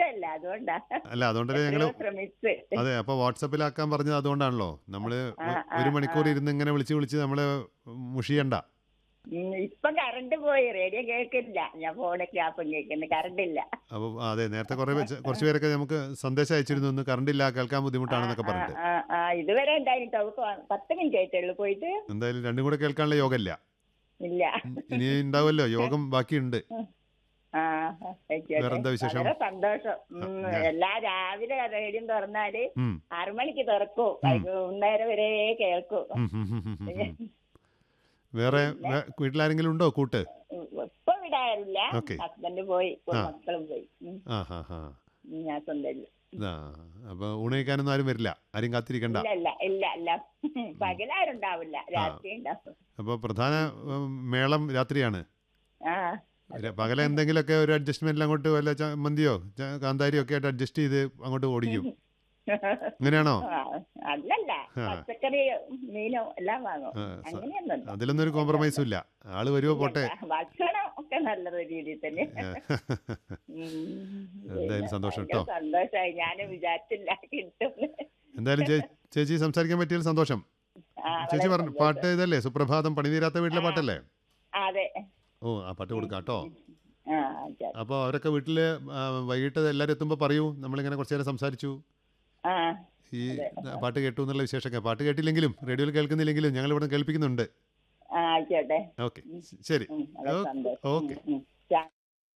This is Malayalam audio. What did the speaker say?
ഇഷ്ടമല്ല അതുകൊണ്ടാ അല്ല അതുകൊണ്ടല്ലേ ഞങ്ങൾ എത്രയോ ശ്രമിച്ച് അതെ അപ്പോൾ വാട്സപ്പിലാക്കാൻ പറഞ്ഞത് അതുകൊണ്ടാണല്ലോ നമ്മൾ ആ, ആ, ഒരു മണിക്കൂർ ആ. ഇരുന്ന് ഇങ്ങനെ വിളിച്ച് വിളിച്ച് നമ്മളെ മുഷിയണ്ട ഉം, ഇപ്പം കറണ്ട് പോയി റേഡിയോ കേൾക്കില്ല ഞാൻ ഫോണിൽ ക്യാപ്പം കേൾക്കുന്നു കറണ്ട് ഇല്ല അപ്പോൾ അതെ നേരത്തെ കുറേ വെച്ച് കുറച്ച് പേരൊക്കെ നമുക്ക് സന്ദേശം അയച്ചിരുന്നു ഒന്ന് കറണ്ട് ഇല്ല കേൾക്കാൻ ബുദ്ധിമുട്ടാണെന്നൊക്കെ ആ, പറഞ്ഞിട്ട് ആ, ആ, ഇതുവരെ ഉണ്ടായിരുന്നു അവർക്ക് പത്ത് മിനിറ്റ് ആയിട്ടുള്ളൂ പോയിട്ട് എന്തായാലും രണ്ടും കൂടെ കേൾക്കാനുള്ള യോഗമില്ല ഇല്ല ഇനി ഉണ്ടാവുമല്ലോ യോഗം ബാക്കിയുണ്ട് ആ ആയിക്കോട്ടെ. വേറെന്താ വിശേഷം? വളരെ സന്തോഷം ഉം, ഞാൻ- എല്ലാ രാവിലെ റേഡിയോ തുറന്നാല് ഉം. ആറു മണിക്ക് തുറക്കും വൈകുന്നേരം വരെ കേൾക്കും ഉം, ഉം, ഉം, ഉം, ഉം, ഉം. വേറെ വേ- വീട്ടിലാരെങ്കിലും ഉണ്ടോ കൂട്ട് ഇപ്പൊ വിടാറില്ല ഓക്കേ. ഹസ്ബൻഡ് പോയി ഇപ്പൊ ആ. മക്കളും പോയി ഉം, ആ ഹാ ഹാ ഉം, ഞാൻ സ്വന്തം ആ അപ്പോൾ ഊണയിക്കാനൊന്നും ആരും വരില്ല ആരും കാത്തിരിക്കണ്ട ഇല്ല ഇല്ല ഇല്ല ഇല്ല പകലാരുണ്ടാവില്ല രാത്രി ഉണ്ടാവും അപ്പോൾ പ്രധാന ഉം, മേളം രാത്രിയാണ് ആ ര- പകല എന്തെങ്കിലുമൊക്കെ ഒരു അഡ്ജസ്റ്റ്മെന്റിൽ അങ്ങോട്ട് വല്ല ചമ്മന്തിയോ ച- കാന്താരിയോ ഒക്കെ ആയിട്ട് അഡ്ജസ്റ്റ് ചെയ്ത് അങ്ങോട്ട് ഓടിക്കും അങ്ങനെയാണോ ആ, അല്ലല്ല ആ. പച്ചക്കറി മീനോ എല്ലാം വാങ്ങും ആ, സ- അങ്ങനെയൊന്നും അതിലൊന്നും ഒരു കോംപ്രമൈസും ഇല്ല ആള് വരുമോ പോട്ടെ ഭക്ഷണം ഒക്കെ നല്ല രീതിയിൽ തന്നെ ഏ. ഉം. എന്തായാലും സന്തോഷം ഭയങ്കര കേട്ടോ. സന്തോഷായി ഞാൻ വിചാരിച്ചില്ല കിട്ടും എന്തായാലും ചേ- ചേച്ചി സംസാരിക്കാൻ പറ്റിയതിൽ സന്തോഷം ആ, ചേച്ചി വളരെ പറഞ്ഞു സന്തോഷം. പാട്ട് ഇതല്ലേ സുപ്രഭാതം പണിതീരാത്ത വീട്ടിലെ പാട്ടല്ലേ അതെ ഓ ആ പാട്ട് കൊടുക്കാം കേട്ടോ ആ ശരി. അപ്പോൾ അവരൊക്കെ വീട്ടിൽ വൈകിട്ട് എല്ലാവരും എത്തുമ്പോൾ പറയൂ നമ്മളിങ്ങനെ കുറച്ച് നേരം സംസാരിച്ചു ആ ഈ പാട്ട് കേട്ടു എന്നുള്ള വിശേഷമൊക്കെ പാട്ട് കേട്ടില്ലെങ്കിലും റേഡിയോയിൽ കേൾക്കുന്നില്ലെങ്കിലും ഞങ്ങൾ ഇവിടെ കേൾപ്പിക്കുന്നുണ്ട് ആ ആയിക്കോട്ടെ ഓക്കെ ശരി ഉം, വളരെ ഓ- സന്തോഷം ഓക്കെ ഉം, ഉം.